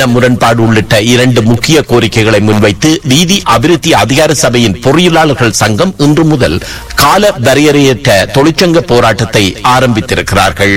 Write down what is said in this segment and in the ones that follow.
சின்ன முரண்பாடு உள்ளிட்ட இரண்டு முக்கிய கோரிக்கைகளை முன்வைத்து வீதி அபிவிருத்தி அதிகார சபையின் பொறியியலாளர்கள் சங்கம் இன்று முதல் கால வரையறையற்ற தொழிற்சங்க போராட்டத்தை ஆரம்பித்திருக்கிறார்கள்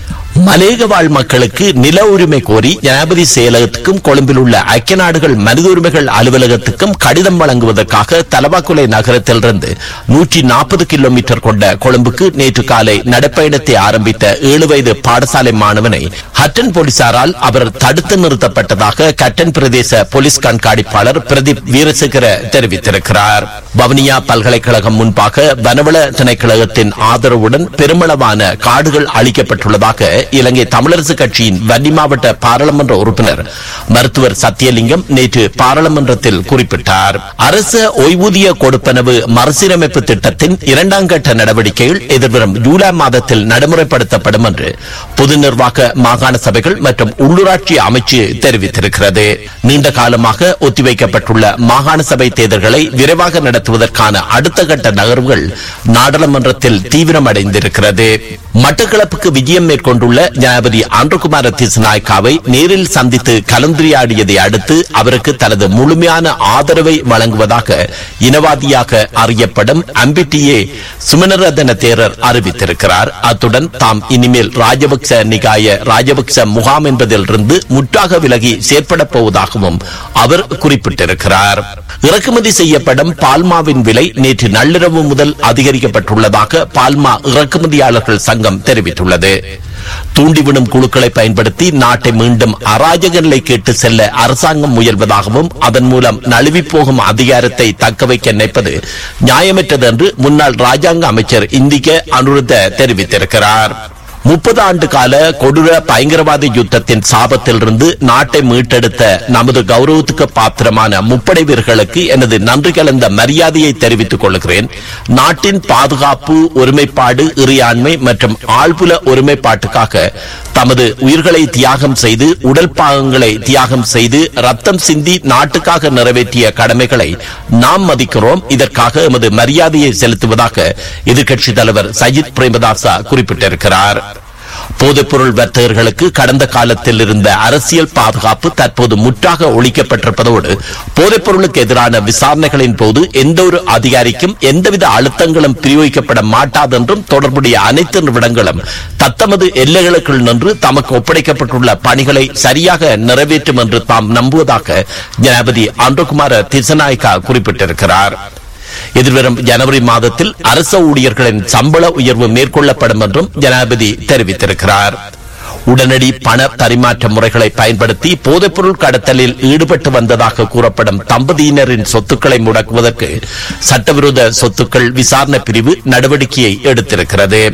மலேக வாழ் மக்களுக்கு நில உரிமை கோரி ஜனாதிபதி செயலகத்துக்கும் கொழும்பில் உள்ள ஐக்கிய நாடுகள் மனித உரிமைகள் அலுவலகத்துக்கும் கடிதம் வழங்குவதற்காக தலவாக்குலை நகரத்திலிருந்து நூற்றி நாற்பது கிலோமீட்டர் கொண்ட கொழும்புக்கு நேற்று காலை நடைப்பயணத்தை ஆரம்பித்த ஏழு வயது பாடசாலை மாணவனை ஹட்டன் போலீசாரால் அவர் தடுத்து நிறுத்தப்பட்டதாக கட்டன் பிரதேச போலீஸ் கண்காணிப்பாளர் பிரதீப் வீரசேகர தெரிவித்திருக்கிறார் வவுனியா பல்கலைக்கழகம் முன்பாக வனவள திணைக்களகத்தின் ஆதரவுடன் பெருமளவான காடுகள் அளிக்கப்பட்டுள்ளதாக இலங்கை தமிழரசு கட்சியின் வன்னி மாவட்ட பாராளுமன்ற உறுப்பினர் மருத்துவர் சத்தியலிங்கம் நேற்று பாராளுமன்றத்தில் குறிப்பிட்டார் அரசு ஓய்வூதிய கொடுப்பனவு மறுசீரமைப்பு திட்டத்தின் இரண்டாம் கட்ட நடவடிக்கைகள் எதிர்வரும் ஜூலை மாதத்தில் நடைமுறைப்படுத்தப்படும் என்று பொது நிர்வாக மாகாண சபைகள் மற்றும் உள்ளூராட்சி அமைச்சு தெரிவித்திருக்கிறது நீண்ட காலமாக ஒத்திவைக்கப்பட்டுள்ள மாகாண சபை தேர்தல்களை விரைவாக நடத்துவதற்கான அடுத்த கட்ட நகர்வுகள் நாடாளுமன்றத்தில் தீவிரமடைந்திருக்கிறது மட்டக்களப்புக்கு விஜயம் மேற்கொண்டுள்ள ஜனாதிபதி ஆந்திரகுமார திசுநாயக்காவை நேரில் சந்தித்து கலந்துரையாடியதை அடுத்து அவருக்கு தனது முழுமையான ஆதரவை வழங்குவதாக இனவாதியாக அறியப்படும் அம்பிட்டியே சுமனரதன தேரர் அறிவித்திருக்கிறார் அத்துடன் தாம் இனிமேல் ராஜபக்ச நிகாய ராஜபக்ச முகாம் என்பதிலிருந்து முற்றாக விலகி செயற்பட போவதாகவும் அவர் குறிப்பிட்டிருக்கிறார் இறக்குமதி செய்யப்படும் பால்மாவின் விலை நேற்று நள்ளிரவு முதல் அதிகரிக்கப்பட்டுள்ளதாக பால்மா இறக்குமதியாளர்கள் சங்கம் தெரிவித்துள்ளது தூண்டிவிடும் குழுக்களை பயன்படுத்தி நாட்டை மீண்டும் அராஜக நிலை கேட்டு செல்ல அரசாங்கம் முயல்வதாகவும் அதன் மூலம் நழுவி போகும் அதிகாரத்தை தக்கவைக்க நினைப்பது நியாயமற்றது என்று முன்னாள் ராஜாங்க அமைச்சர் இந்திக அனுருத்த தெரிவித்திருக்கிறார் முப்பது ஆண்டு கால கொடூர பயங்கரவாத யுத்தத்தின் சாபத்திலிருந்து நாட்டை மீட்டெடுத்த நமது கௌரவத்துக்கு பாத்திரமான முப்படை வீரர்களுக்கு எனது நன்றி கலந்த மரியாதையை தெரிவித்துக் கொள்கிறேன் நாட்டின் பாதுகாப்பு ஒருமைப்பாடு இறையாண்மை மற்றும் ஆழ்புல ஒருமைப்பாட்டுக்காக தமது உயிர்களை தியாகம் செய்து உடல் பாகங்களை தியாகம் செய்து ரத்தம் சிந்தி நாட்டுக்காக நிறைவேற்றிய கடமைகளை நாம் மதிக்கிறோம் இதற்காக எமது மரியாதையை செலுத்துவதாக எதிர்க்கட்சித் தலைவர் சஜித் பிரேமதாசா குறிப்பிட்டிருக்கிறார் போதைப்பொருள் வர்த்தகர்களுக்கு கடந்த காலத்தில் இருந்த அரசியல் பாதுகாப்பு தற்போது முற்றாக ஒழிக்கப்பட்டிருப்பதோடு போதைப்பொருளுக்கு எதிரான விசாரணைகளின் போது எந்த ஒரு அதிகாரிக்கும் எந்தவித அழுத்தங்களும் பிரயோகிக்கப்பட மாட்டாதென்றும் தொடர்புடைய அனைத்து நிறுவனங்களும் தத்தமது எல்லைகளுக்குள் நின்று தமக்கு ஒப்படைக்கப்பட்டுள்ள பணிகளை சரியாக நிறைவேற்றும் என்று தாம் நம்புவதாக ஜனாதிபதி ஆண்டகுமார திசநாயக்கா குறிப்பிட்டிருக்கிறார் எதிர்வரும் ஜனவரி மாதத்தில் அரச ஊழியர்களின் சம்பள உயர்வு மேற்கொள்ளப்படும் என்றும் ஜனாதிபதி தெரிவித்திருக்கிறார் உடனடி பண பரிமாற்ற முறைகளை பயன்படுத்தி போதைப்பொருள் கடத்தலில் ஈடுபட்டு வந்ததாக கூறப்படும் தம்பதியினரின் சொத்துக்களை முடக்குவதற்கு சட்டவிரோத சொத்துக்கள் விசாரணை பிரிவு நடவடிக்கையை எடுத்திருக்கிறது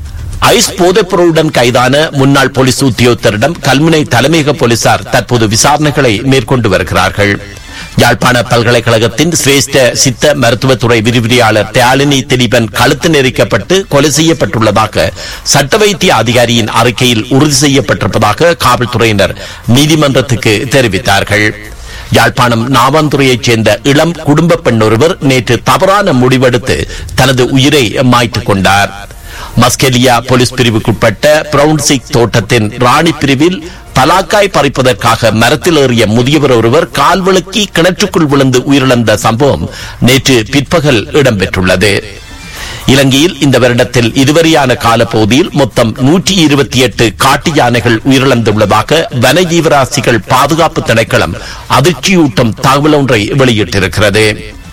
ஐஸ் போதைப் பொருளுடன் கைதான முன்னாள் போலீஸ் உத்தியோகத்தரிடம் கல்முனை தலைமையக போலீசார் தற்போது விசாரணைகளை மேற்கொண்டு வருகிறார்கள் யாழ்ப்பாண பல்கலைக்கழகத்தின் சிரேஷ்ட சித்த மருத்துவத்துறை விரிவிரியாளர் தியாலினி திலீபன் கழுத்து நெரிக்கப்பட்டு கொலை செய்யப்பட்டுள்ளதாக சட்ட வைத்திய அதிகாரியின் அறிக்கையில் உறுதி செய்யப்பட்டிருப்பதாக காவல்துறையினர் நீதிமன்றத்துக்கு தெரிவித்தார்கள் யாழ்ப்பாணம் நாவாந்துறையைச் சேர்ந்த இளம் குடும்ப பெண் ஒருவர் நேற்று தவறான முடிவெடுத்து தனது உயிரை மாய்த்துக் கொண்டார் மஸ்கெலியா போலீஸ் பிரிவுக்குட்பட்ட பிரவுன்சிக் தோட்டத்தின் ராணி பிரிவில் பலாக்காய் பறிப்பதற்காக மரத்தில் ஏறிய முதியவர் ஒருவர் கால்வழுக்கி கிணற்றுக்குள் விழுந்து உயிரிழந்த சம்பவம் நேற்று பிற்பகல் இடம்பெற்றுள்ளது இலங்கையில் இந்த வருடத்தில் இதுவரையான காலப்பகுதியில் மொத்தம் நூற்றி இருபத்தி எட்டு காட்டு யானைகள் உயிரிழந்துள்ளதாக வன ஜீவராசிகள் பாதுகாப்பு திணைக்களம் அதிர்ச்சியூட்டும் தகவல் ஒன்றை வெளியிட்டிருக்கிறது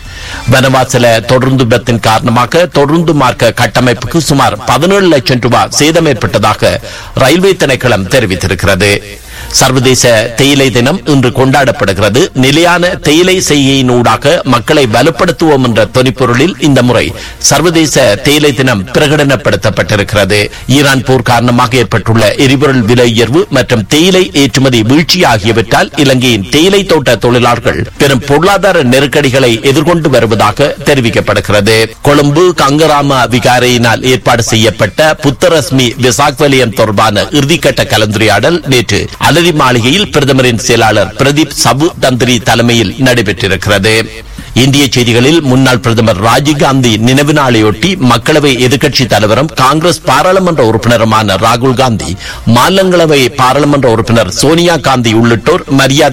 வனவாசல தொடர்ந்துள்ளத்தின் காரணமாக தொடர்ந்து மார்க்க கட்டமைப்புக்கு சுமார் பதினேழு லட்சம் ரூபாய் சேதம் ஏற்பட்டதாக ரயில்வே திணைக்களம் தெரிவித்திருக்கிறது சர்வதேச தேயிலை தினம் இன்று கொண்டாடப்படுகிறது நிலையான தேயிலை செய்கையினூடாக மக்களை வலுப்படுத்துவோம் என்ற தொனிப்பொருளில் இந்த முறை சர்வதேச தேயிலை தினம் பிரகடனப்படுத்தப்பட்டிருக்கிறது ஈரான் போர் காரணமாக ஏற்பட்டுள்ள எரிபொருள் விலை உயர்வு மற்றும் தேயிலை ஏற்றுமதி வீழ்ச்சி ஆகியவற்றால் இலங்கையின் தேயிலை தோட்ட தொழிலாளர்கள் பெரும் பொருளாதார நெருக்கடிகளை எதிர்கொண்டு வருவதாக தெரிவிக்கப்படுகிறது கொழும்பு கங்கராம விகாரையினால் ஏற்பாடு செய்யப்பட்ட புத்தரஸ்மி விசாக் வலயம் தொடர்பான இறுதிக்கட்ட கலந்துரையாடல் நேற்று அலரி மாளிகையில் பிரதமரின் செயலாளர் பிரதீப் சபு தந்திரி தலைமையில் நடைபெற்றிருக்கிறது இந்திய செய்திகளில் முன்னாள் பிரதமர் ராஜீவ்காந்தி நினைவு நாளையொட்டி மக்களவை எதிர்க்கட்சி தலைவரும் காங்கிரஸ் பாராளுமன்ற உறுப்பினருமான ராகுல் காந்தி மாநிலங்களவை பாராளுமன்ற உறுப்பினர் சோனியா காந்தி உள்ளிட்டோர் மரியாதை